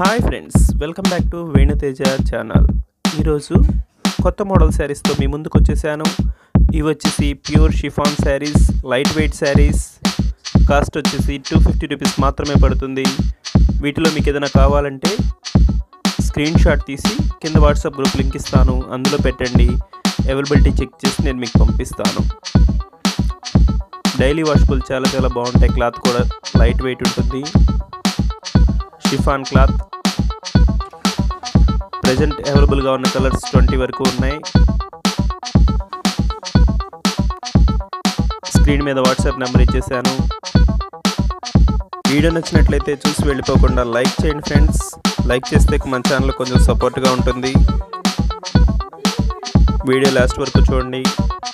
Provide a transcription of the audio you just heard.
hi friends welcome back to Venuteja channel ఈరోజు కొత్త model శారీస్తో మీ ముందుకు వచ్చేసాను ఇవి వచ్చేసి pure chiffon sarees light weight sarees cost వచ్చేసి టూ ఫిఫ్టీ రూపీస్ మాత్రమే పడుతుంది వీటిలో మీకు ఏదైనా కావాలంటే స్క్రీన్ షాట్ తీసి కింద వాట్సాప్ గ్రూప్ లింక్ ఇస్తాను అందులో పెట్టండి అవైలబిలిటీ చెక్ చేసి నేను మీకు పంపిస్తాను డైలీ వాషబుల్ చాలా చాలా బాగుంటాయి క్లాత్ కూడా లైట్ వెయిట్ ఉంటుంది షిఫాన్ క్లాత్ ప్రజెంట్ అవైలబుల్గా ఉన్న కలర్స్ ట్వంటీ వరకు ఉన్నాయి స్క్రీన్ మీద వాట్సాప్ నెంబర్ ఇచ్చేసాను వీడియో నచ్చినట్లయితే చూసి వెళ్ళిపోకుండా లైక్ చేయండి ఫ్రెండ్స్ లైక్ చేస్తే మన ఛానల్ కొంచెం సపోర్ట్గా ఉంటుంది వీడియో లాస్ట్ వరకు చూడండి